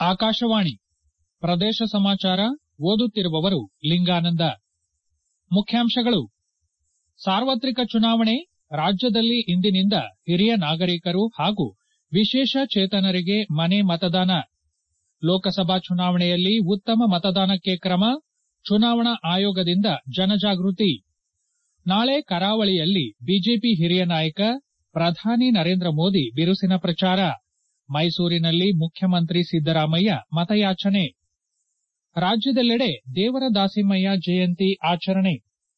ಆಕಾಶವಾಣಿ ಪ್ರದೇಶ ಸಮಾಚಾರ ಓದುತ್ತಿರುವವರು ಲಿಂಗಾನಂದ ಮುಖ್ಯಾಂಶಗಳು ಸಾರ್ವತ್ರಿಕ ಚುನಾವಣೆ ರಾಜ್ಯದಲ್ಲಿ ಇಂದಿನಿಂದ ಹಿರಿಯ ನಾಗರಿಕರು ಹಾಗೂ ವಿಶೇಷ ಚೇತನರಿಗೆ ಮನೆ ಮತದಾನ ಲೋಕಸಭಾ ಚುನಾವಣೆಯಲ್ಲಿ ಉತ್ತಮ ಮತದಾನಕ್ಕೆ ಕ್ರಮ ಚುನಾವಣಾ ಆಯೋಗದಿಂದ ಜನಜಾಗೃತಿ ನಾಳೆ ಕರಾವಳಿಯಲ್ಲಿ ಬಿಜೆಪಿ ಹಿರಿಯ ನಾಯಕ ಪ್ರಧಾನಿ ನರೇಂದ್ರ ಮೋದಿ ಬಿರುಸಿನ ಪ್ರಚಾರ ಮೈಸೂರಿನಲ್ಲಿ ಮುಖ್ಯಮಂತ್ರಿ ಸಿದ್ದರಾಮಯ್ಯ ಮತಯಾಚನೆ ರಾಜ್ಯದೆಲ್ಲೆಡೆ ದೇವರ ದಾಸಿಮಯ್ಯ ಜಯಂತಿ ಆಚರಣೆ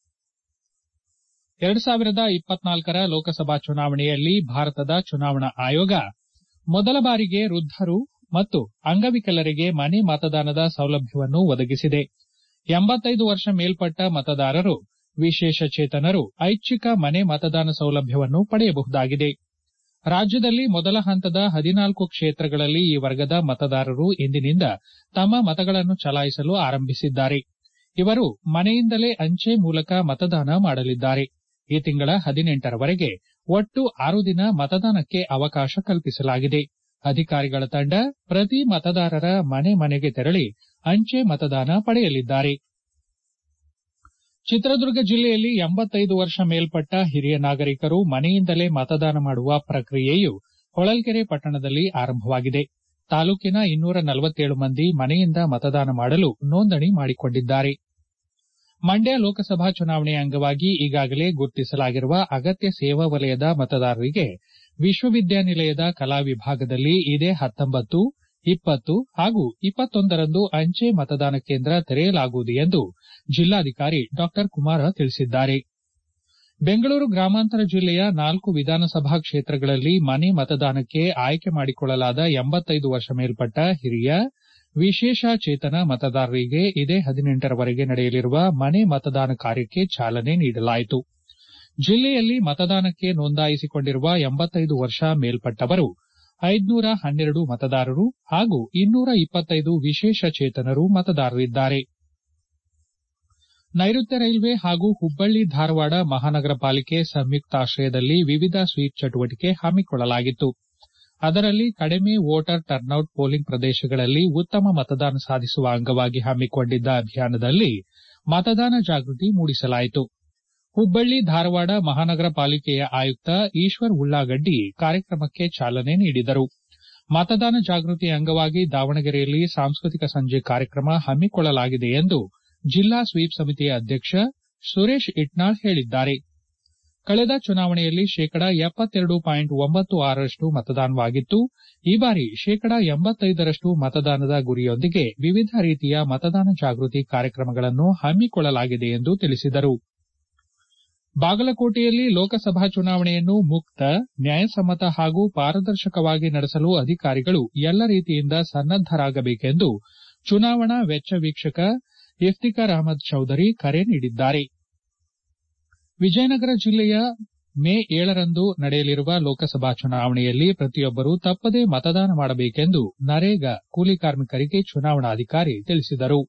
ಎರಡ್ ಸಾವಿರದ ಇಪ್ಪತ್ನಾಲ್ಕರ ಲೋಕಸಭಾ ಚುನಾವಣೆಯಲ್ಲಿ ಭಾರತದ ಚುನಾವಣಾ ಆಯೋಗ ಮೊದಲ ಬಾರಿಗೆ ವೃದ್ಧರು ಮತ್ತು ಅಂಗವಿಕಲರಿಗೆ ಮನೆ ಮತದಾನದ ಸೌಲಭ್ಯವನ್ನು ಒದಗಿಸಿದೆ ಎಂಬತ್ತೈದು ವರ್ಷ ಮೇಲ್ಪಟ್ಟ ಮತದಾರರು ವಿಶೇಷ ಚೇತನರು ಐಚ್ಛಿಕ ಮನೆ ಮತದಾನ ಸೌಲಭ್ಯವನ್ನು ಪಡೆಯಬಹುದಾಗಿದೆ ರಾಜ್ಯದಲ್ಲಿ ಮೊದಲ ಹಂತದ ಹದಿನಾಲ್ಕು ಕ್ಷೇತ್ರಗಳಲ್ಲಿ ಈ ವರ್ಗದ ಮತದಾರರು ಇಂದಿನಿಂದ ತಮ್ಮ ಮತಗಳನ್ನು ಚಲಾಯಿಸಲು ಆರಂಭಿಸಿದ್ದಾರೆ ಇವರು ಮನೆಯಿಂದಲೇ ಅಂಚೆ ಮೂಲಕ ಮತದಾನ ಮಾಡಲಿದ್ದಾರೆ ಈ ತಿಂಗಳ ಹದಿನೆಂಟರವರೆಗೆ ಒಟ್ಟು ಆರು ದಿನ ಮತದಾನಕ್ಕೆ ಅವಕಾಶ ಕಲ್ಪಿಸಲಾಗಿದೆ ಅಧಿಕಾರಿಗಳ ತಂಡ ಪ್ರತಿ ಮತದಾರರ ಮನೆ ಮನೆಗೆ ತೆರಳಿ ಅಂಚೆ ಮತದಾನ ಪಡೆಯಲಿದ್ದಾರೆ ಚಿತ್ರದುರ್ಗ ಜಿಲ್ಲೆಯಲ್ಲಿ ಎಂಬತ್ತೈದು ವರ್ಷ ಮೇಲ್ಪಟ್ಟ ಹಿರಿಯ ನಾಗರಿಕರು ಮನೆಯಿಂದಲೇ ಮತದಾನ ಮಾಡುವ ಪ್ರಕ್ರಿಯೆಯು ಹೊಳಲ್ಕೆರೆ ಪಟ್ಟಣದಲ್ಲಿ ಆರಂಭವಾಗಿದೆ ತಾಲೂಕಿನ ಇನ್ನೂರ ನಲವತ್ತೇಳು ಮಂದಿ ಮನೆಯಿಂದ ಮತದಾನ ಮಾಡಲು ನೋಂದಣಿ ಮಾಡಿಕೊಂಡಿದ್ದಾರೆ ಮಂಡ್ಯ ಲೋಕಸಭಾ ಚುನಾವಣೆಯ ಅಂಗವಾಗಿ ಈಗಾಗಲೇ ಗುರುತಿಸಲಾಗಿರುವ ಅಗತ್ಯ ಸೇವಾ ವಲಯದ ಮತದಾರರಿಗೆ ವಿಶ್ವವಿದ್ಯಾನಿಲಯದ ಕಲಾ ವಿಭಾಗದಲ್ಲಿ ಇದೇ ಹತ್ತೊಂಬತ್ತು ಇಪ್ಪತ್ತು ಹಾಗೂ ಇಪ್ಪತ್ತೊಂದರಂದು ಅಂಚೆ ಮತದಾನ ಕೇಂದ್ರ ತೆರೆಯಲಾಗುವುದು ಎಂದು ಜಿಲ್ಲಾಧಿಕಾರಿ ಡಾ ಕುಮಾರ ತಿಳಿಸಿದ್ದಾರೆ ಬೆಂಗಳೂರು ಗ್ರಾಮಾಂತರ ಜಿಲ್ಲೆಯ ನಾಲ್ಕು ವಿಧಾನಸಭಾ ಕ್ಷೇತ್ರಗಳಲ್ಲಿ ಮನೆ ಮತದಾನಕ್ಕೆ ಆಯ್ಕೆ ಮಾಡಿಕೊಳ್ಳಲಾದ ಎಂಬತ್ತೈದು ವರ್ಷ ಮೇಲ್ಪಟ್ಟ ಹಿರಿಯ ವಿಶೇಷ ಚೇತನ ಮತದಾರರಿಗೆ ಇದೇ ಹದಿನೆಂಟರವರೆಗೆ ನಡೆಯಲಿರುವ ಮನೆ ಮತದಾನ ಕಾರ್ಯಕ್ಕೆ ಚಾಲನೆ ನೀಡಲಾಯಿತು ಜಿಲ್ಲೆಯಲ್ಲಿ ಮತದಾನಕ್ಕೆ ನೋಂದಾಯಿಸಿಕೊಂಡಿರುವ ಎಂಬತ್ತೈದು ವರ್ಷ ಮೇಲ್ಪಟ್ಟವರು ಐದುನೂರ ಹನ್ನೆರಡು ಮತದಾರರು ಹಾಗೂ ಇನ್ನೂರ ಇಪ್ಪತ್ತೈದು ವಿಶೇಷ ಚೇತನರು ಮತದಾರರಿದ್ದಾರೆ ನೈಋತ್ಯ ರೈಲ್ವೆ ಹಾಗೂ ಹುಬ್ಬಳ್ಳಿ ಧಾರವಾಡ ಮಹಾನಗರ ಪಾಲಿಕೆ ಸಂಯುಕ್ತಾಶ್ರಯದಲ್ಲಿ ವಿವಿಧ ಸ್ವೀಪ್ ಚಟುವಟಿಕೆ ಹಮ್ಮಿಕೊಳ್ಳಲಾಗಿತ್ತು ಅದರಲ್ಲಿ ಕಡಿಮೆ ವೋಟರ್ ಟರ್ನೌಟ್ ಪೋಲಿಂಗ್ ಪ್ರದೇಶಗಳಲ್ಲಿ ಉತ್ತಮ ಮತದಾನ ಸಾಧಿಸುವ ಅಂಗವಾಗಿ ಹಮ್ಮಿಕೊಂಡಿದ್ದ ಅಭಿಯಾನದಲ್ಲಿ ಮತದಾನ ಜಾಗೃತಿ ಮೂಡಿಸಲಾಯಿತು ಹುಬ್ಬಳ್ಳಿ ಧಾರವಾಡ ಮಹಾನಗರ ಪಾಲಿಕೆಯ ಆಯುಕ್ತ ಈಶ್ವರ್ ಉಳ್ಳಾಗಡ್ಡಿ ಕಾರ್ಯಕ್ರಮಕ್ಕೆ ಚಾಲನೆ ನೀಡಿದರು ಮತದಾನ ಜಾಗೃತಿ ಅಂಗವಾಗಿ ದಾವಣಗೆರೆಯಲ್ಲಿ ಸಾಂಸ್ಕೃತಿಕ ಸಂಜೆ ಕಾರ್ಯಕ್ರಮ ಹಮ್ಮಿಕೊಳ್ಳಲಾಗಿದೆ ಎಂದು ಜಿಲ್ಲಾ ಸ್ವೀಪ್ ಸಮಿತಿಯ ಅಧ್ಯಕ್ಷ ಸುರೇಶ್ ಇಟ್ನಾಳ್ ಹೇಳಿದ್ದಾರೆ ಕಳೆದ ಚುನಾವಣೆಯಲ್ಲಿ ಶೇಕಡ ಎಪ್ಪತ್ತೆರಡು ಪಾಯಿಂಟ್ ಒಂಬತ್ತು ಆರರಷ್ಟು ಮತದಾನವಾಗಿತ್ತು ಈ ಬಾರಿ ಶೇಕಡ ಎಂಬತ್ತೈದರಷ್ಟು ಮತದಾನದ ಗುರಿಯೊಂದಿಗೆ ವಿವಿಧ ರೀತಿಯ ಮತದಾನ ಜಾಗೃತಿ ಕಾರ್ಯಕ್ರಮಗಳನ್ನು ಹಮ್ಮಿಕೊಳ್ಳಲಾಗಿದೆ ಎಂದು ತಿಳಿಸಿದರು ಬಾಗಲಕೋಟೆಯಲ್ಲಿ ಲೋಕಸಭಾ ಚುನಾವಣೆಯನ್ನು ಮುಕ್ತ ನ್ಯಾಯಸಮ್ಮತ ಹಾಗೂ ಪಾರದರ್ಶಕವಾಗಿ ನಡೆಸಲು ಅಧಿಕಾರಿಗಳು ಎಲ್ಲ ರೀತಿಯಿಂದ ಸನ್ನದ್ದರಾಗಬೇಕೆಂದು ಚುನಾವಣಾ ವೆಚ್ಚ ವೀಕ್ಷಕ ಇಫ್ತಿಕಾರ್ ಅಹಮದ್ ಚೌಧರಿ ಕರೆ ನೀಡಿದ್ದಾರೆ ವಿಜಯನಗರ ಜಿಲ್ಲೆಯ ಮೇ ಏಳರಂದು ನಡೆಯಲಿರುವ ಲೋಕಸಭಾ ಚುನಾವಣೆಯಲ್ಲಿ ಪ್ರತಿಯೊಬ್ಬರು ತಪ್ಪದೇ ಮತದಾನ ಮಾಡಬೇಕೆಂದು ನರೇಗಾ ಕೂಲಿ ಕಾರ್ಮಿಕರಿಗೆ ಚುನಾವಣಾಧಿಕಾರಿ ತಿಳಿಸಿದರು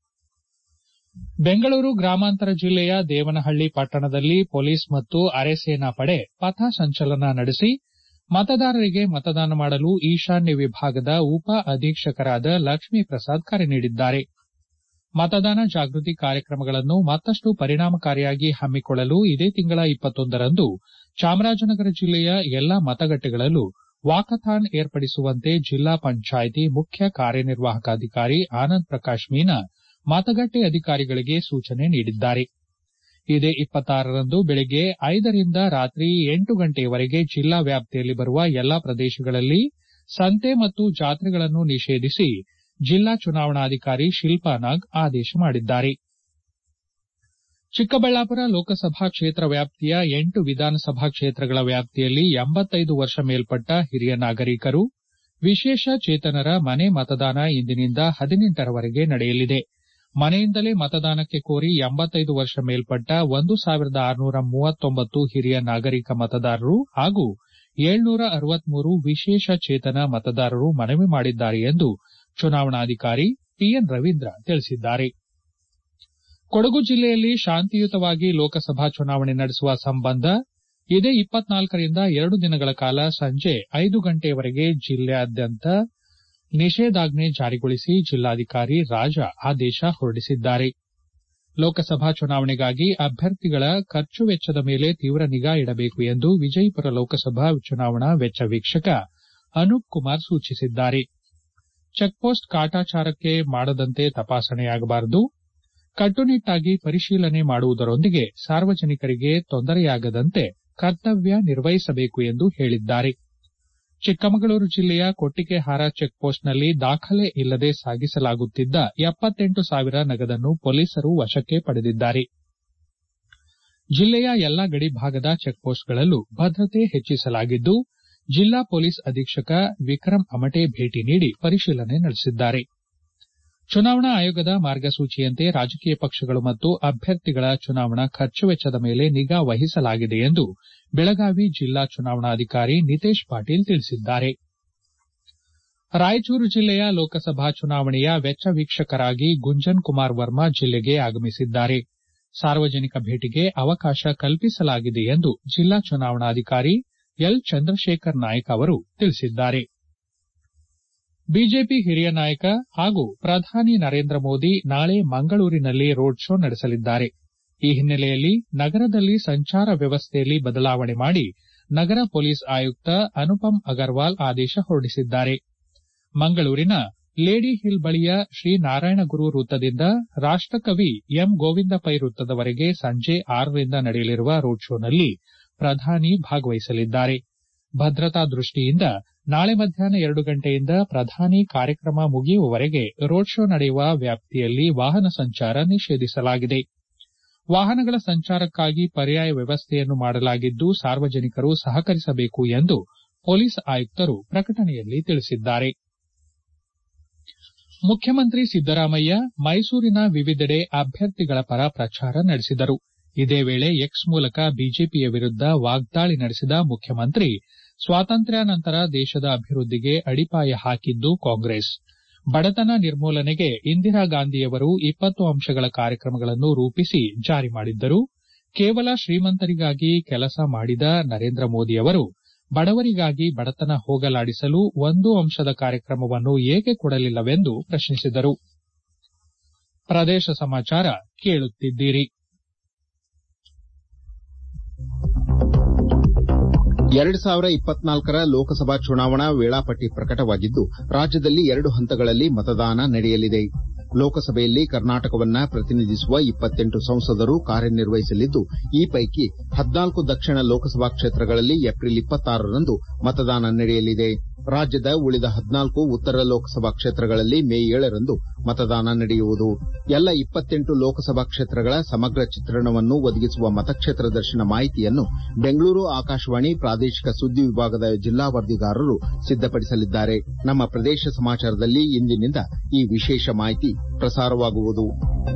ಬೆಂಗಳೂರು ಗ್ರಾಮಾಂತರ ಜಿಲ್ಲೆಯ ದೇವನಹಳ್ಳಿ ಪಟ್ಟಣದಲ್ಲಿ ಪೊಲೀಸ್ ಮತ್ತು ಅರೆಸೇನಾ ಪಡೆ ಪಥ ಸಂಚಲನ ನಡೆಸಿ ಮತದಾರರಿಗೆ ಮತದಾನ ಮಾಡಲು ಈಶಾನ್ಯ ವಿಭಾಗದ ಉಪ ಅಧೀಕ್ಷಕರಾದ ಲಕ್ಷ್ಮೀ ಪ್ರಸಾದ್ ಕರೆ ನೀಡಿದ್ದಾರೆ ಮತದಾನ ಜಾಗೃತಿ ಕಾರ್ಯಕ್ರಮಗಳನ್ನು ಮತ್ತಷ್ಟು ಪರಿಣಾಮಕಾರಿಯಾಗಿ ಹಮ್ಮಿಕೊಳ್ಳಲು ಇದೇ ತಿಂಗಳ ಇಪ್ಪತ್ತೊಂದರಂದು ಚಾಮರಾಜನಗರ ಜಿಲ್ಲೆಯ ಎಲ್ಲಾ ಮತಗಟ್ಟೆಗಳಲ್ಲೂ ವಾಕಥಾನ್ ಏರ್ಪಡಿಸುವಂತೆ ಜಿಲ್ಲಾ ಪಂಚಾಯಿತಿ ಮುಖ್ಯ ಕಾರ್ಯನಿರ್ವಾಹಕ ಅಧಿಕಾರಿ ಆನಂದ್ ಪ್ರಕಾಶ್ ಮೀನಾ ಮತಗಟ್ಟೆ ಅಧಿಕಾರಿಗಳಿಗೆ ಸೂಚನೆ ನೀಡಿದ್ದಾರೆ ಇದೇ ಇಪ್ಪತ್ತಾರರಂದು ಬೆಳಗ್ಗೆ ಐದರಿಂದ ರಾತ್ರಿ ಎಂಟು ಗಂಟೆಯವರೆಗೆ ಜಿಲ್ಲಾ ವ್ಯಾಪ್ತಿಯಲ್ಲಿ ಬರುವ ಎಲ್ಲಾ ಪ್ರದೇಶಗಳಲ್ಲಿ ಸಂತೆ ಮತ್ತು ಜಾತ್ರೆಗಳನ್ನು ನಿಷೇಧಿಸಿ ಜಿಲ್ಲಾ ಚುನಾವಣಾಧಿಕಾರಿ ಶಿಲ್ಪಾ ನಾಗ್ ಆದೇಶ ಮಾಡಿದ್ದಾರೆ ಚಿಕ್ಕಬಳ್ಳಾಪುರ ಲೋಕಸಭಾ ಕ್ಷೇತ್ರ ವ್ಯಾಪ್ತಿಯ ಎಂಟು ವಿಧಾನಸಭಾ ಕ್ಷೇತ್ರಗಳ ವ್ಯಾಪ್ತಿಯಲ್ಲಿ ಎಂಬತ್ತೈದು ವರ್ಷ ಮೇಲ್ಪಟ್ಟ ಹಿರಿಯ ನಾಗರಿಕರು ವಿಶೇಷ ಚೇತನರ ಮನೆ ಮತದಾನ ಇಂದಿನಿಂದ ಹದಿನೆಂಟರವರೆಗೆ ನಡೆಯಲಿದೆ ಮನೆಯಿಂದಲೇ ಮತದಾನಕ್ಕೆ ಕೋರಿ ಎಂಬತ್ತೈದು ವರ್ಷ ಮೇಲ್ಪಟ್ಟ ಒಂದು ಸಾವಿರದ ಆರುನೂರ ಮೂವತ್ತೊಂಬತ್ತು ಹಿರಿಯ ನಾಗರಿಕ ಮತದಾರರು ಹಾಗೂ ಏಳ್ನೂರ ಅರವತ್ಮೂರು ವಿಶೇಷ ಚೇತನ ಮತದಾರರು ಮನವಿ ಮಾಡಿದ್ದಾರೆ ಎಂದು ಚುನಾವಣಾಧಿಕಾರಿ ಟಿಎನ್ ರವೀಂದ್ರ ತಿಳಿಸಿದ್ದಾರೆ ಕೊಡಗು ಜಿಲ್ಲೆಯಲ್ಲಿ ಶಾಂತಿಯುತವಾಗಿ ಲೋಕಸಭಾ ಚುನಾವಣೆ ನಡೆಸುವ ಸಂಬಂಧ ಇದೇ ಇಪ್ಪತ್ನಾಲ್ಕರಿಂದ ಎರಡು ದಿನಗಳ ಕಾಲ ಸಂಜೆ ಐದು ಗಂಟೆಯವರೆಗೆ ಜಿಲ್ಲೆಯಾದ್ಯಂತ ನಿಷೇಧಾಜ್ಞೆ ಜಾರಿಗೊಳಿಸಿ ಜಿಲ್ಲಾಧಿಕಾರಿ ರಾಜಾ ಆದೇಶ ಹೊರಡಿಸಿದ್ದಾರೆ ಲೋಕಸಭಾ ಚುನಾವಣೆಗಾಗಿ ಅಭ್ಯರ್ಥಿಗಳ ಖರ್ಚು ವೆಚ್ಚದ ಮೇಲೆ ತೀವ್ರ ನಿಗಾ ಇಡಬೇಕು ಎಂದು ವಿಜಯಪುರ ಲೋಕಸಭಾ ಚುನಾವಣಾ ವೆಚ್ಚ ವೀಕ್ಷಕ ಅನೂಪ್ ಕುಮಾರ್ ಸೂಚಿಸಿದ್ದಾರೆ ಚೆಕ್ಪೋಸ್ಟ್ ಕಾಟಾಚಾರಕ್ಕೆ ಮಾಡದಂತೆ ತಪಾಸಣೆಯಾಗಬಾರದು ಕಟ್ಟುನಿಟ್ಟಾಗಿ ಪರಿಶೀಲನೆ ಮಾಡುವುದರೊಂದಿಗೆ ಸಾರ್ವಜನಿಕರಿಗೆ ತೊಂದರೆಯಾಗದಂತೆ ಕರ್ತವ್ಯ ನಿರ್ವಹಿಸಬೇಕು ಎಂದು ಹೇಳಿದ್ದಾರೆ ಚಿಕ್ಕಮಗಳೂರು ಜಿಲ್ಲೆಯ ಕೊಟ್ಟಿಗೆಹಾರ ಚೆಕ್ಪೋಸ್ಟ್ನಲ್ಲಿ ದಾಖಲೆ ಇಲ್ಲದೆ ಸಾಗಿಸಲಾಗುತ್ತಿದ್ದ ಎಪ್ಪತ್ತೆಂಟು ಸಾವಿರ ನಗದನ್ನು ಪೊಲೀಸರು ವಶಕ್ಕೆ ಪಡೆದಿದ್ದಾರೆ ಜಿಲ್ಲೆಯ ಎಲ್ಲಾ ಗಡಿ ಭಾಗದ ಚೆಕ್ಪೋಸ್ಟ್ಗಳಲ್ಲೂ ಭದ್ರತೆ ಹೆಚ್ಚಿಸಲಾಗಿದ್ದು ಜಿಲ್ಲಾ ಪೊಲೀಸ್ ಅಧೀಕ್ಷಕ ವಿಕ್ರಮ್ ಅಮಟೆ ಭೇಟಿ ನೀಡಿ ಪರಿಶೀಲನೆ ನಡೆಸಿದ್ದಾರೆ ಚುನಾವಣಾ ಆಯೋಗದ ಮಾರ್ಗಸೂಚಿಯಂತೆ ರಾಜಕೀಯ ಪಕ್ಷಗಳು ಮತ್ತು ಅಭ್ಯರ್ಥಿಗಳ ಚುನಾವಣಾ ಖರ್ಚು ವೆಚ್ಚದ ಮೇಲೆ ನಿಗಾ ವಹಿಸಲಾಗಿದೆ ಎಂದು ಬೆಳಗಾವಿ ಜಿಲ್ಲಾ ಚುನಾವಣಾಧಿಕಾರಿ ನಿತೇಶ್ ಪಾಟೀಲ್ ತಿಳಿಸಿದ್ದಾರೆ ರಾಯಚೂರು ಜಿಲ್ಲೆಯ ಲೋಕಸಭಾ ಚುನಾವಣೆಯ ವೆಚ್ಚ ವೀಕ್ಷಕರಾಗಿ ಗುಂಜನ್ ಕುಮಾರ್ ವರ್ಮಾ ಜಿಲ್ಲೆಗೆ ಆಗಮಿಸಿದ್ದಾರೆ ಸಾರ್ವಜನಿಕ ಭೇಟಿಗೆ ಅವಕಾಶ ಕಲ್ಪಿಸಲಾಗಿದೆ ಎಂದು ಜಿಲ್ಲಾ ಚುನಾವಣಾಧಿಕಾರಿ ಎಲ್ ಚಂದ್ರಶೇಖರ್ ನಾಯ್ಕ ಅವರು ತಿಳಿಸಿದ್ದಾರೆ ಬಿಜೆಪಿ ಹಿರಿಯ ನಾಯಕ ಹಾಗೂ ಪ್ರಧಾನಿ ನರೇಂದ್ರ ಮೋದಿ ನಾಳೆ ಮಂಗಳೂರಿನಲ್ಲಿ ರೋಡ್ ಶೋ ನಡೆಸಲಿದ್ದಾರೆ ಈ ಹಿನ್ನೆಲೆಯಲ್ಲಿ ನಗರದಲ್ಲಿ ಸಂಚಾರ ವ್ಯವಸ್ಥೆಯಲ್ಲಿ ಬದಲಾವಣೆ ಮಾಡಿ ನಗರ ಪೊಲೀಸ್ ಆಯುಕ್ತ ಅನುಪಮ್ ಅಗರ್ವಾಲ್ ಆದೇಶ ಹೊರಡಿಸಿದ್ದಾರೆ ಮಂಗಳೂರಿನ ಲೇಡಿ ಹಿಲ್ ಬಳಿಯ ಶ್ರೀ ನಾರಾಯಣಗುರು ವೃತ್ತದಿಂದ ರಾಷ್ಟಕವಿ ಎಂ ಗೋವಿಂದ ಪೈ ವೃತ್ತದವರೆಗೆ ಸಂಜೆ ಆರರಿಂದ ನಡೆಯಲಿರುವ ರೋಡ್ ಶೋನಲ್ಲಿ ಪ್ರಧಾನಿ ಭಾಗವಹಿಸಲಿದ್ದಾರೆ ಭದ್ರತಾ ದೃಷ್ಟಿಯಿಂದ ನಾಳೆ ಮಧ್ಯಾಹ್ನ ಎರಡು ಗಂಟೆಯಿಂದ ಪ್ರಧಾನಿ ಕಾರ್ಯಕ್ರಮ ಮುಗಿಯುವವರೆಗೆ ರೋಡ್ ಶೋ ನಡೆಯುವ ವ್ಯಾಪ್ತಿಯಲ್ಲಿ ವಾಹನ ಸಂಚಾರ ನಿಷೇಧಿಸಲಾಗಿದೆ ವಾಹನಗಳ ಸಂಚಾರಕ್ಕಾಗಿ ಪರ್ಯಾಯ ವ್ಯವಸ್ಥೆಯನ್ನು ಮಾಡಲಾಗಿದ್ದು ಸಾರ್ವಜನಿಕರು ಸಹಕರಿಸಬೇಕು ಎಂದು ಪೊಲೀಸ್ ಆಯುಕ್ತರು ಪ್ರಕಟಣೆಯಲ್ಲಿ ತಿಳಿಸಿದ್ದಾರೆ ಮುಖ್ಯಮಂತ್ರಿ ಸಿದ್ದರಾಮಯ್ಯ ಮೈಸೂರಿನ ವಿವಿಧೆಡೆ ಅಭ್ಯರ್ಥಿಗಳ ಪರ ಪ್ರಚಾರ ನಡೆಸಿದರು ಇದೇ ವೇಳೆ ಎಕ್ಸ್ ಮೂಲಕ ಬಿಜೆಪಿಯ ವಿರುದ್ದ ವಾಗ್ದಾಳಿ ನಡೆಸಿದ ಮುಖ್ಯಮಂತ್ರಿ ಸ್ವಾತಂತ್ರ್ಯಾನಂತರ ದೇಶದ ಅಭಿವೃದ್ದಿಗೆ ಅಡಿಪಾಯ ಹಾಕಿದ್ದು ಕಾಂಗ್ರೆಸ್ ಬಡತನ ನಿರ್ಮೂಲನೆಗೆ ಇಂದಿರಾ ಗಾಂಧಿಯವರು ಇಪ್ಪತ್ತು ಅಂಶಗಳ ಕಾರ್ಯಕ್ರಮಗಳನ್ನು ರೂಪಿಸಿ ಜಾರಿ ಮಾಡಿದ್ದರು ಕೇವಲ ಶ್ರೀಮಂತರಿಗಾಗಿ ಕೆಲಸ ಮಾಡಿದ ನರೇಂದ್ರ ಮೋದಿಯವರು ಬಡವರಿಗಾಗಿ ಬಡತನ ಹೋಗಲಾಡಿಸಲು ಒಂದು ಅಂಶದ ಕಾರ್ಯಕ್ರಮವನ್ನು ಏಕೆ ಕೊಡಲಿಲ್ಲವೆಂದು ಪ್ರಶ್ನಿಸಿದರು ಪ್ರದೇಶ ಸಮಾಚಾರ ಕೇಳುತ್ತಿದ್ದೀರಿ ಎರಡು ಸಾವಿರ ಇಪ್ಪತ್ನಾಲ್ಕರ ಲೋಕಸಭಾ ಚುನಾವಣಾ ವೇಳಾಪಟ್ಟಿ ಪ್ರಕಟವಾಗಿದ್ದು ರಾಜ್ಯದಲ್ಲಿ ಎರಡು ಹಂತಗಳಲ್ಲಿ ಮತದಾನ ನಡೆಯಲಿದೆ ಲೋಕಸಭೆಯಲ್ಲಿ ಕರ್ನಾಟಕವನ್ನ ಪ್ರತಿನಿಧಿಸುವ ಇಪ್ಪತ್ತೆಂಟು ಸಂಸದರು ಕಾರ್ಯನಿರ್ವಹಿಸಲಿದ್ದು ಈ ಪೈಕಿ ಹದಿನಾಲ್ಕು ದಕ್ಷಿಣ ಲೋಕಸಭಾ ಕ್ಷೇತ್ರಗಳಲ್ಲಿ ಏಪ್ರಿಲ್ ಇಪ್ಪತ್ತಾರರಂದು ಮತದಾನ ನಡೆಯಲಿದೆ ರಾಜ್ಯದ ಉಳಿದ ಹದಿನಾಲ್ಕು ಉತ್ತರ ಲೋಕಸಭಾ ಕ್ಷೇತ್ರಗಳಲ್ಲಿ ಮೇ ಏಳರಂದು ಮತದಾನ ನಡೆಯುವುದು ಎಲ್ಲ ಇಪ್ಪತ್ತೆಂಟು ಲೋಕಸಭಾ ಕ್ಷೇತ್ರಗಳ ಸಮಗ್ರ ಚಿತ್ರಣವನ್ನು ಒದಗಿಸುವ ಮತಕ್ಷೇತ್ರ ದರ್ಶನ ಮಾಹಿತಿಯನ್ನು ಬೆಂಗಳೂರು ಆಕಾಶವಾಣಿ ಪ್ರಾದೇಶಿಕ ಸುದ್ದಿ ವಿಭಾಗದ ಜಿಲ್ಲಾ ವರದಿಗಾರರು ಸಿದ್ದಪಡಿಸಲಿದ್ದಾರೆ ನಮ್ಮ ಪ್ರದೇಶ ಸಮಾಚಾರದಲ್ಲಿ ಇಂದಿನಿಂದ ಈ ವಿಶೇಷ ಮಾಹಿತಿ ಪ್ರಸಾರವಾಗುವುದು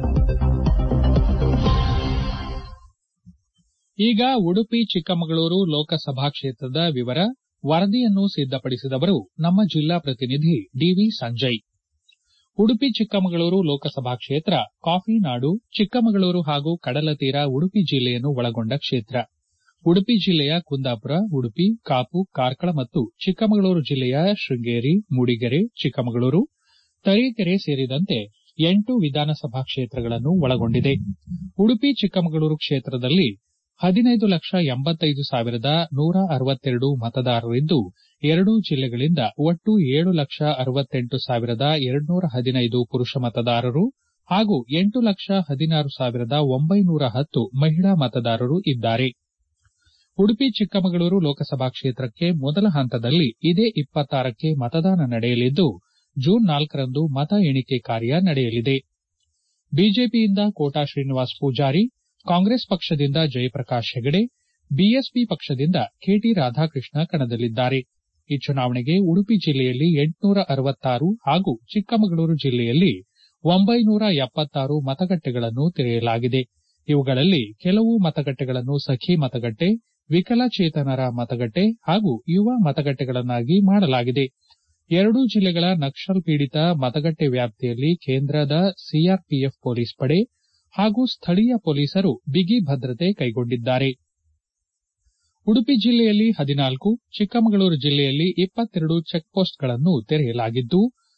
ಈಗ ಉಡುಪಿ ಚಿಕ್ಕಮಗಳೂರು ಲೋಕಸಭಾ ಕ್ಷೇತ್ರದ ವಿವರ ವರದಿಯನ್ನು ಸಿದ್ದಪಡಿಸಿದವರು ನಮ್ಮ ಜಿಲ್ಲಾ ಪ್ರತಿನಿಧಿ ಡಿವಿ ಸಂಜಯ್ ಉಡುಪಿ ಚಿಕ್ಕಮಗಳೂರು ಲೋಕಸಭಾ ಕ್ಷೇತ್ರ ಕಾಫಿ ನಾಡು ಚಿಕ್ಕಮಗಳೂರು ಹಾಗೂ ಕಡಲತೀರ ಉಡುಪಿ ಜಿಲ್ಲೆಯನ್ನು ಒಳಗೊಂಡ ಕ್ಷೇತ್ರ ಉಡುಪಿ ಜಿಲ್ಲೆಯ ಕುಂದಾಪುರ ಉಡುಪಿ ಕಾಪು ಕಾರ್ಕಳ ಮತ್ತು ಚಿಕ್ಕಮಗಳೂರು ಜಿಲ್ಲೆಯ ಶೃಂಗೇರಿ ಮೂಡಿಗೆರೆ ಚಿಕ್ಕಮಗಳೂರು ತರೀಕೆರೆ ಸೇರಿದಂತೆ ಎಂಟು ವಿಧಾನಸಭಾ ಕ್ಷೇತ್ರಗಳನ್ನು ಒಳಗೊಂಡಿದೆ ಉಡುಪಿ ಚಿಕ್ಕಮಗಳೂರು ಕ್ಷೇತ್ರದಲ್ಲಿ ಹದಿನೈದು ಲಕ್ಷ ಎಂಬತ್ತೈದು ಸಾವಿರದ ನೂರ ಅರವತ್ತೆರಡು ಮತದಾರರಿದ್ದು ಎರಡೂ ಜಿಲ್ಲೆಗಳಿಂದ ಒಟ್ಟು ಏಳು ಲಕ್ಷ ಅರವತ್ತೆಂಟು ಸಾವಿರದ ಎರಡ್ನೂರ ಹದಿನೈದು ಪುರುಷ ಮತದಾರರು ಹಾಗೂ ಎಂಟು ಲಕ್ಷ ಹದಿನಾರು ಸಾವಿರದ ಒಂಬೈನೂರ ಹತ್ತು ಮಹಿಳಾ ಮತದಾರರು ಇದ್ದಾರೆ ಉಡುಪಿ ಚಿಕ್ಕಮಗಳೂರು ಲೋಕಸಭಾ ಕ್ಷೇತ್ರಕ್ಕೆ ಮೊದಲ ಹಂತದಲ್ಲಿ ಇದೇ ಇಪ್ಪತ್ತಾರಕ್ಕೆ ಮತದಾನ ನಡೆಯಲಿದ್ದು ಜೂನ್ ನಾಲ್ಕರಂದು ಮತ ಎಣಿಕೆ ಕಾರ್ಯ ನಡೆಯಲಿದೆ ಬಿಜೆಪಿಯಿಂದ ಕೋಟಾ ಶ್ರೀನಿವಾಸ್ ಪೂಜಾರಿ ಕಾಂಗ್ರೆಸ್ ಪಕ್ಷದಿಂದ ಜಯಪ್ರಕಾಶ್ ಹೆಗಡೆ ಬಿಎಸ್ಪಿ ಪಕ್ಷದಿಂದ ಕೆಟಿ ರಾಧಾಕೃಷ್ಣ ಕಣದಲ್ಲಿದ್ದಾರೆ ಈ ಚುನಾವಣೆಗೆ ಉಡುಪಿ ಜಿಲ್ಲೆಯಲ್ಲಿ ಎಂಟುನೂರ ಅರವತ್ತಾರು ಹಾಗೂ ಚಿಕ್ಕಮಗಳೂರು ಜಿಲ್ಲೆಯಲ್ಲಿ ಒಂಬೈನೂರ ಎಪ್ಪತ್ತಾರು ಮತಗಟ್ಟೆಗಳನ್ನು ತೆರೆಯಲಾಗಿದೆ ಇವುಗಳಲ್ಲಿ ಕೆಲವು ಮತಗಟ್ಟೆಗಳನ್ನು ಸಖಿ ಮತಗಟ್ಟೆ ವಿಕಲಚೇತನರ ಮತಗಟ್ಟೆ ಹಾಗೂ ಯುವ ಮತಗಟ್ಟೆಗಳನ್ನಾಗಿ ಮಾಡಲಾಗಿದೆ ಎರಡೂ ಜಿಲ್ಲೆಗಳ ನಕ್ಸಲ್ ಪೀಡಿತ ಮತಗಟ್ಟೆ ವ್ಯಾಪ್ತಿಯಲ್ಲಿ ಕೇಂದ್ರದ ಸಿಆರ್ಪಿಎಫ್ ಪೊಲೀಸ್ ಪಡೆ ಹಾಗೂ ಸ್ಥಳೀಯ ಪೊಲೀಸರು ಬಿಗಿ ಭದ್ರತೆ ಕೈಗೊಂಡಿದ್ದಾರೆ ಉಡುಪಿ ಜಿಲ್ಲೆಯಲ್ಲಿ ಹದಿನಾಲ್ಕು ಚಿಕ್ಕಮಗಳೂರು ಜಿಲ್ಲೆಯಲ್ಲಿ ಇಪ್ಪತ್ತೆರಡು ಚೆಕ್ಪೋಸ್ಟ್ಗಳನ್ನು ತೆರೆಯಲಾಗಿದ್ದು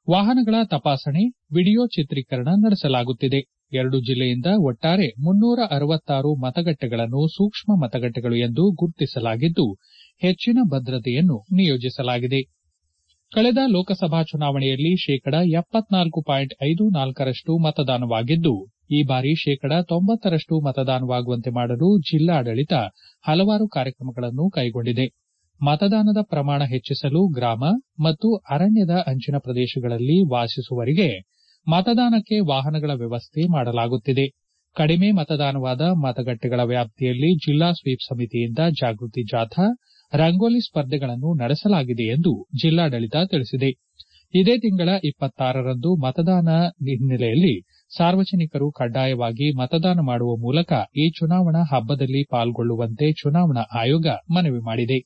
ವಾಹನಗಳ ತಪಾಸಣೆ ವಿಡಿಯೋ ಚಿತ್ರೀಕರಣ ನಡೆಸಲಾಗುತ್ತಿದೆ ಎರಡು ಜಿಲ್ಲೆಯಿಂದ ಒಟ್ಟಾರೆ ಮುನ್ನೂರ ಅರವತ್ತಾರು ಮತಗಟ್ಟೆಗಳನ್ನು ಸೂಕ್ಷ್ಮ ಮತಗಟ್ಟೆಗಳು ಎಂದು ಗುರುತಿಸಲಾಗಿದ್ದು ಹೆಚ್ಚಿನ ಭದ್ರತೆಯನ್ನು ನಿಯೋಜಿಸಲಾಗಿದೆ ಕಳೆದ ಲೋಕಸಭಾ ಚುನಾವಣೆಯಲ್ಲಿ ಶೇಕಡ ಎಪ್ಪತ್ನಾಲ್ಕು ಪಾಯಿಂಟ್ ಐದು ನಾಲ್ಕರಷ್ಟು ಮತದಾನವಾಗಿದ್ದು ಈ ಬಾರಿ ಶೇಕಡ ತೊಂಬತ್ತರಷ್ಟು ಮತದಾನವಾಗುವಂತೆ ಮಾಡಲು ಜಿಲ್ಲಾಡಳಿತ ಹಲವಾರು ಕಾರ್ಯಕ್ರಮಗಳನ್ನು ಕೈಗೊಂಡಿದೆ ಮತದಾನದ ಪ್ರಮಾಣ ಹೆಚ್ಚಿಸಲು ಗ್ರಾಮ ಮತ್ತು ಅರಣ್ಯದ ಅಂಚಿನ ಪ್ರದೇಶಗಳಲ್ಲಿ ವಾಸಿಸುವವರಿಗೆ ಮತದಾನಕ್ಕೆ ವಾಹನಗಳ ವ್ಯವಸ್ಥೆ ಮಾಡಲಾಗುತ್ತಿದೆ ಕಡಿಮೆ ಮತದಾನವಾದ ಮತಗಟ್ಟೆಗಳ ವ್ಯಾಪ್ತಿಯಲ್ಲಿ ಜಿಲ್ಲಾ ಸ್ವೀಪ್ ಸಮಿತಿಯಿಂದ ಜಾಗೃತಿ ಜಾಥಾ ರಂಗೋಲಿ ಸ್ಪರ್ಧೆಗಳನ್ನು ನಡೆಸಲಾಗಿದೆ ಎಂದು ಜಿಲ್ಲಾಡಳಿತ ತಿಳಿಸಿದೆ ಇದೇ ತಿಂಗಳ ಇಪ್ಪತ್ತಾರರಂದು ಮತದಾನ ಹಿನ್ನೆಲೆಯಲ್ಲಿ ಸಾರ್ವಜನಿಕರು ಕಡ್ಡಾಯವಾಗಿ ಮತದಾನ ಮಾಡುವ ಮೂಲಕ ಈ ಚುನಾವಣಾ ಹಬ್ಬದಲ್ಲಿ ಪಾಲ್ಗೊಳ್ಳುವಂತೆ ಚುನಾವಣಾ ಆಯೋಗ ಮನವಿ ಮಾಡಿದೆ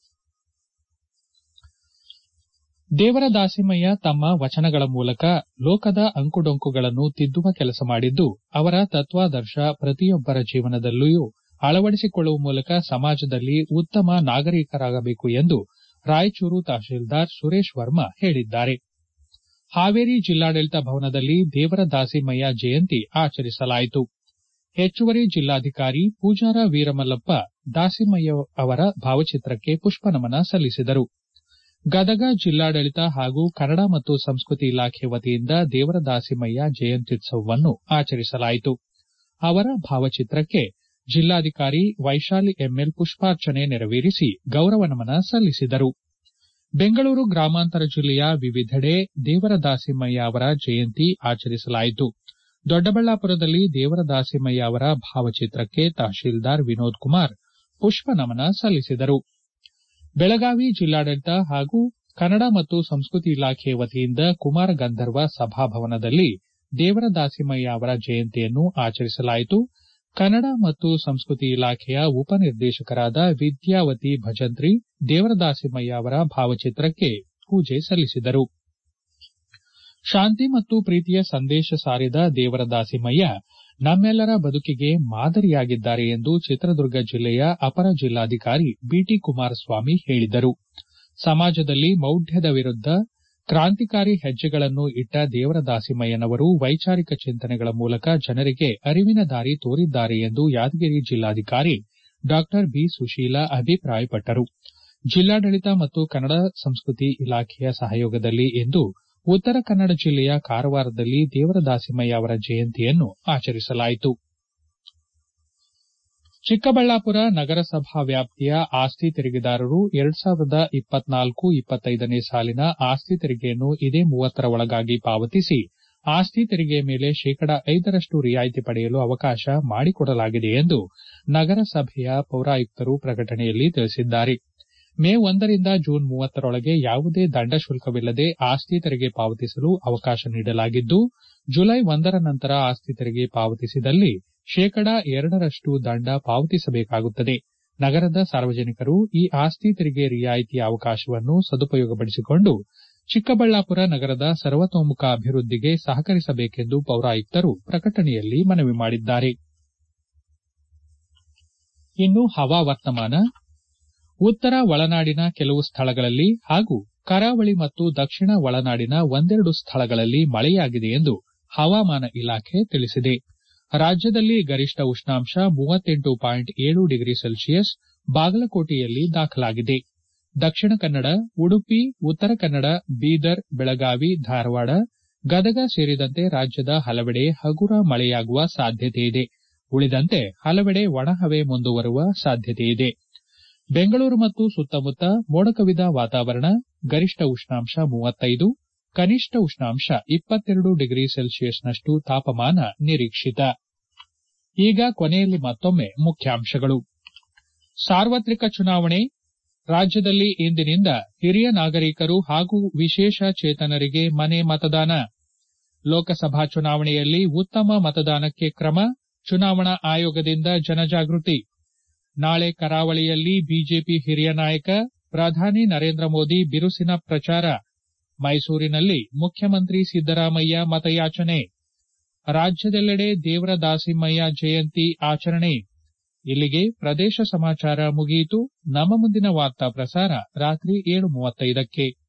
ದೇವರ ದಾಸಿಮಯ್ಯ ತಮ್ಮ ವಚನಗಳ ಮೂಲಕ ಲೋಕದ ಅಂಕುಡೊಂಕುಗಳನ್ನು ತಿದ್ದುವ ಕೆಲಸ ಮಾಡಿದ್ದು ಅವರ ತತ್ವಾದರ್ಶ ಪ್ರತಿಯೊಬ್ಬರ ಜೀವನದಲ್ಲಿಯೂ ಅಳವಡಿಸಿಕೊಳ್ಳುವ ಮೂಲಕ ಸಮಾಜದಲ್ಲಿ ಉತ್ತಮ ನಾಗರಿಕರಾಗಬೇಕು ಎಂದು ರಾಯಚೂರು ತಹಶೀಲ್ದಾರ್ ಸುರೇಶ್ ವರ್ಮಾ ಹೇಳಿದ್ದಾರೆ ಹಾವೇರಿ ಜಿಲ್ಲಾಡಳಿತ ಭವನದಲ್ಲಿ ದೇವರ ದಾಸಿಮಯ್ಯ ಜಯಂತಿ ಆಚರಿಸಲಾಯಿತು ಹೆಚ್ಚುವರಿ ಜಿಲ್ಲಾಧಿಕಾರಿ ಪೂಜಾರ ವೀರಮಲ್ಲಪ್ಪ ದಾಸಿಮಯ್ಯ ಅವರ ಭಾವಚಿತ್ರಕ್ಕೆ ಪುಷ್ಪನಮನ ಸಲ್ಲಿಸಿದರು ಗದಗ ಜಿಲ್ಲಾಡಳಿತ ಹಾಗೂ ಕನ್ನಡ ಮತ್ತು ಸಂಸ್ಕೃತಿ ಇಲಾಖೆ ವತಿಯಿಂದ ದೇವರ ದಾಸಿಮಯ್ಯ ಜಯಂತ್ಯುತ್ಸವವನ್ನು ಆಚರಿಸಲಾಯಿತು ಅವರ ಭಾವಚಿತ್ರಕ್ಕೆ ಜಿಲ್ಲಾಧಿಕಾರಿ ವೈಶಾಲಿ ಎಂಎಲ್ ಪುಷ್ಪಾರ್ಚನೆ ನೆರವೇರಿಸಿ ಗೌರವ ನಮನ ಸಲ್ಲಿಸಿದರು ಬೆಂಗಳೂರು ಗ್ರಾಮಾಂತರ ಜಿಲ್ಲೆಯ ವಿವಿಧೆಡೆ ದೇವರ ದಾಸಿಮಯ್ಯ ಅವರ ಜಯಂತಿ ಆಚರಿಸಲಾಯಿತು ದೊಡ್ಡಬಳ್ಳಾಪುರದಲ್ಲಿ ದೇವರ ದಾಸಿಮಯ್ಯ ಅವರ ಭಾವಚಿತ್ರಕ್ಕೆ ತಹಶೀಲ್ದಾರ್ ವಿನೋದ್ ಕುಮಾರ್ ಪುಷ್ಪ ನಮನ ಸಲ್ಲಿಸಿದರು ಬೆಳಗಾವಿ ಜಿಲ್ಲಾಡಳಿತ ಹಾಗೂ ಕನ್ನಡ ಮತ್ತು ಸಂಸ್ಕೃತಿ ಇಲಾಖೆ ವತಿಯಿಂದ ಕುಮಾರ ಗಂಧರ್ವ ಸಭಾಭವನದಲ್ಲಿ ದೇವರ ದಾಸಿಮಯ್ಯ ಅವರ ಜಯಂತಿಯನ್ನು ಆಚರಿಸಲಾಯಿತು ಕನ್ನಡ ಮತ್ತು ಸಂಸ್ಕೃತಿ ಇಲಾಖೆಯ ಉಪನಿರ್ದೇಶಕರಾದ ವಿದ್ಯಾವತಿ ಭಜಂತ್ರಿ ದೇವರದಾಸಿಮಯ್ಯ ಅವರ ಭಾವಚಿತ್ರಕ್ಕೆ ಪೂಜೆ ಸಲ್ಲಿಸಿದರು ಶಾಂತಿ ಮತ್ತು ಪ್ರೀತಿಯ ಸಂದೇಶ ಸಾರಿದ ದೇವರದಾಸಿಮಯ್ಯ ನಮ್ಮೆಲ್ಲರ ಬದುಕಿಗೆ ಮಾದರಿಯಾಗಿದ್ದಾರೆ ಎಂದು ಚಿತ್ರದುರ್ಗ ಜಿಲ್ಲೆಯ ಅಪರ ಜಿಲ್ಲಾಧಿಕಾರಿ ಬಿಟಿ ಕುಮಾರಸ್ವಾಮಿ ಹೇಳಿದರು ಸಮಾಜದಲ್ಲಿ ಮೌಢ್ಯದ ವಿರುದ್ದ ಕ್ರಾಂತಿಕಾರಿ ಹೆಜ್ಜೆಗಳನ್ನು ಇಟ್ಟ ದೇವರದಾಸಿಮಯ್ಯನವರು ವೈಚಾರಿಕ ಚಿಂತನೆಗಳ ಮೂಲಕ ಜನರಿಗೆ ಅರಿವಿನ ದಾರಿ ತೋರಿದ್ದಾರೆ ಎಂದು ಯಾದಗಿರಿ ಜಿಲ್ಲಾಧಿಕಾರಿ ಡಾ ಬಿ ಸುಶೀಲಾ ಅಭಿಪ್ರಾಯಪಟ್ಟರು ಜಿಲ್ಲಾಡಳಿತ ಮತ್ತು ಕನ್ನಡ ಸಂಸ್ಕೃತಿ ಇಲಾಖೆಯ ಸಹಯೋಗದಲ್ಲಿ ಇಂದು ಉತ್ತರ ಕನ್ನಡ ಜಿಲ್ಲೆಯ ಕಾರವಾರದಲ್ಲಿ ದೇವರದಾಸಿಮಯ್ಯ ಅವರ ಜಯಂತಿಯನ್ನು ಆಚರಿಸಲಾಯಿತು ಚಿಕ್ಕಬಳ್ಳಾಪುರ ನಗರಸಭಾ ವ್ಯಾಪ್ತಿಯ ಆಸ್ತಿ ತೆರಿಗೆದಾರರು ಎರಡ್ ಸಾವಿರದ ಇಪ್ಪತ್ನಾಲ್ಕು ಇಪ್ಪತ್ತೈದನೇ ಸಾಲಿನ ಆಸ್ತಿ ತೆರಿಗೆಯನ್ನು ಇದೇ ಮೂವತ್ತರ ಒಳಗಾಗಿ ಪಾವತಿಸಿ ಆಸ್ತಿ ತೆರಿಗೆಯ ಮೇಲೆ ಶೇಕಡಾ ಐದರಷ್ಟು ರಿಯಾಯಿತಿ ಪಡೆಯಲು ಅವಕಾಶ ಮಾಡಿಕೊಡಲಾಗಿದೆ ಎಂದು ನಗರಸಭೆಯ ಪೌರಾಯುಕ್ತರು ಪ್ರಕಟಣೆಯಲ್ಲಿ ತಿಳಿಸಿದ್ದಾರೆ ಮೇ ಒಂದರಿಂದ ಜೂನ್ ಮೂವತ್ತರೊಳಗೆ ಯಾವುದೇ ದಂಡ ಶುಲ್ಕವಿಲ್ಲದೆ ಆಸ್ತಿ ತೆರಿಗೆ ಪಾವತಿಸಲು ಅವಕಾಶ ನೀಡಲಾಗಿದ್ದು ಜುಲೈ ಒಂದರ ನಂತರ ಆಸ್ತಿ ತೆರಿಗೆ ಪಾವತಿಸಿದಲ್ಲಿ ಶೇಕಡಾ ಎರಡರಷ್ಟು ದಂಡ ಪಾವತಿಸಬೇಕಾಗುತ್ತದೆ ನಗರದ ಸಾರ್ವಜನಿಕರು ಈ ಆಸ್ತಿ ತೆರಿಗೆ ರಿಯಾಯಿತಿಯ ಅವಕಾಶವನ್ನು ಸದುಪಯೋಗಪಡಿಸಿಕೊಂಡು ಚಿಕ್ಕಬಳ್ಳಾಪುರ ನಗರದ ಸರ್ವತೋಮುಖ ಅಭಿವೃದ್ಧಿಗೆ ಸಹಕರಿಸಬೇಕೆಂದು ಪೌರಾಯುಕ್ತರು ಪ್ರಕಟಣೆಯಲ್ಲಿ ಮನವಿ ಮಾಡಿದ್ದಾರೆ ಇನ್ನು ಹವಾವರ್ತಮಾನ ಉತ್ತರ ಒಳನಾಡಿನ ಕೆಲವು ಸ್ಥಳಗಳಲ್ಲಿ ಹಾಗೂ ಕರಾವಳಿ ಮತ್ತು ದಕ್ಷಿಣ ಒಳನಾಡಿನ ಒಂದೆರಡು ಸ್ಥಳಗಳಲ್ಲಿ ಮಳೆಯಾಗಿದೆ ಎಂದು ಹವಾಮಾನ ಇಲಾಖೆ ತಿಳಿಸಿದೆ ರಾಜ್ಯದಲ್ಲಿ ಗರಿಷ್ಠ ಉಷ್ಣಾಂಶ ಮೂವತ್ತೆಂಟು ಪಾಯಿಂಟ್ ಏಳು ಡಿಗ್ರಿ ಸೆಲ್ಸಿಯಸ್ ಬಾಗಲಕೋಟೆಯಲ್ಲಿ ದಾಖಲಾಗಿದೆ ದಕ್ಷಿಣ ಕನ್ನಡ ಉಡುಪಿ ಉತ್ತರ ಕನ್ನಡ ಬೀದರ್ ಬೆಳಗಾವಿ ಧಾರವಾಡ ಗದಗ ಸೇರಿದಂತೆ ರಾಜ್ಯದ ಹಲವೆಡೆ ಹಗುರ ಮಳೆಯಾಗುವ ಸಾಧ್ಯತೆಯಿದೆ ಉಳಿದಂತೆ ಹಲವೆಡೆ ಒಣಹವೆ ಮುಂದುವರುವ ಸಾಧ್ಯತೆಯಿದೆ ಬೆಂಗಳೂರು ಮತ್ತು ಸುತ್ತಮುತ್ತ ಮೋಡಕವಿದ ವಾತಾವರಣ ಗರಿಷ್ಠ ಉಷ್ಣಾಂಶ ಮೂವತ್ತೈದು ಕನಿಷ್ಠ ಉಷ್ಣಾಂಶ ಇಪ್ಪತ್ತೆರಡು ಡಿಗ್ರಿ ಸೆಲ್ಸಿಯಸ್ನಷ್ಟು ತಾಪಮಾನ ನಿರೀಕ್ಷಿತ ಈಗ ಕೊನೆಯಲ್ಲಿ ಮತ್ತೊಮ್ಮೆ ಮುಖ್ಯಾಂಶಗಳು ಸಾರ್ವತ್ರಿಕ ಚುನಾವಣೆ ರಾಜ್ಯದಲ್ಲಿ ಇಂದಿನಿಂದ ಹಿರಿಯ ನಾಗರಿಕರು ಹಾಗೂ ವಿಶೇಷ ಚೇತನರಿಗೆ ಮನೆ ಮತದಾನ ಲೋಕಸಭಾ ಚುನಾವಣೆಯಲ್ಲಿ ಉತ್ತಮ ಮತದಾನಕ್ಕೆ ಕ್ರಮ ಚುನಾವಣಾ ಆಯೋಗದಿಂದ ಜನಜಾಗೃತಿ ನಾಳೆ ಕರಾವಳಿಯಲ್ಲಿ ಬಿಜೆಪಿ ಹಿರಿಯ ನಾಯಕ ಪ್ರಧಾನಿ ನರೇಂದ್ರ ಮೋದಿ ಬಿರುಸಿನ ಪ್ರಚಾರ ಮೈಸೂರಿನಲ್ಲಿ ಮುಖ್ಯಮಂತ್ರಿ ಸಿದ್ದರಾಮಯ್ಯ ಮತಯಾಚನೆ ರಾಜ್ಯದೆಲ್ಲೆಡೆ ದೇವರ ದಾಸಿಮಯ್ಯ ಜಯಂತಿ ಆಚರಣೆ ಇಲ್ಲಿಗೆ ಪ್ರದೇಶ ಸಮಾಚಾರ ಮುಗಿಯಿತು ನಮ್ಮ ಮುಂದಿನ ವಾರ್ತಾ ಪ್ರಸಾರ ರಾತ್ರಿ ಏಳು ಮೂವತ್ತೈದಕ್ಕೆ